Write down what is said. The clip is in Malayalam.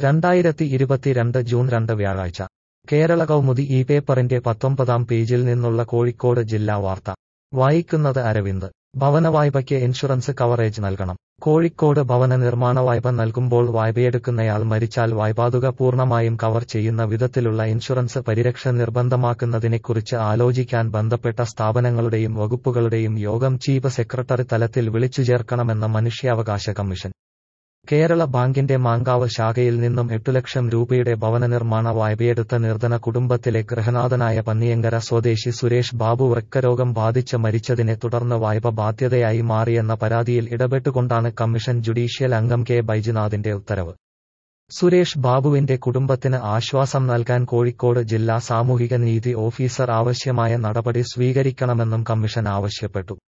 രണ്ടായിരത്തി ഇരുപത്തിരണ്ട് ജൂൺ രണ്ട് വ്യാഴാഴ്ച കേരള കൗമുദി ഈ പേപ്പറിന്റെ പത്തൊമ്പതാം പേജിൽ നിന്നുള്ള കോഴിക്കോട് ജില്ലാ വാർത്ത വായിക്കുന്നത് അരവിന്ദ് ഭവന വായ്പയ്ക്ക് ഇൻഷുറൻസ് കവറേജ് നൽകണം കോഴിക്കോട് ഭവന നിർമ്മാണ വായ്പ നൽകുമ്പോൾ വായ്പയെടുക്കുന്നയാൾ മരിച്ചാൽ വായ്പാതുക പൂർണ്ണമായും കവർ ചെയ്യുന്ന വിധത്തിലുള്ള ഇൻഷുറൻസ് പരിരക്ഷ നിർബന്ധമാക്കുന്നതിനെക്കുറിച്ച് ആലോചിക്കാൻ ബന്ധപ്പെട്ട സ്ഥാപനങ്ങളുടെയും വകുപ്പുകളുടെയും യോഗം ചീഫ് സെക്രട്ടറി തലത്തിൽ വിളിച്ചുചേർക്കണമെന്ന് മനുഷ്യാവകാശ കമ്മീഷൻ കേരള ബാങ്കിന്റെ മാങ്കാവ് ശാഖയിൽ നിന്നും എട്ടു ലക്ഷം രൂപയുടെ ഭവന നിർമ്മാണ വായ്പയെടുത്ത നിർധന കുടുംബത്തിലെ ഗൃഹനാഥനായ പന്നിയങ്കര സ്വദേശി സുരേഷ് ബാബു വൃക്കരോഗം ബാധിച്ച് മരിച്ചതിനെ തുടർന്ന് വായ്പ ബാധ്യതയായി മാറിയെന്ന പരാതിയിൽ ഇടപെട്ടുകൊണ്ടാണ് കമ്മീഷൻ ജുഡീഷ്യൽ അംഗം കെ ബൈജുനാഥിന്റെ ഉത്തരവ് സുരേഷ് ബാബുവിന്റെ കുടുംബത്തിന് ആശ്വാസം നൽകാൻ കോഴിക്കോട് ജില്ലാ സാമൂഹിക നീതി ഓഫീസർ ആവശ്യമായ നടപടി സ്വീകരിക്കണമെന്നും കമ്മീഷൻ ആവശ്യപ്പെട്ടു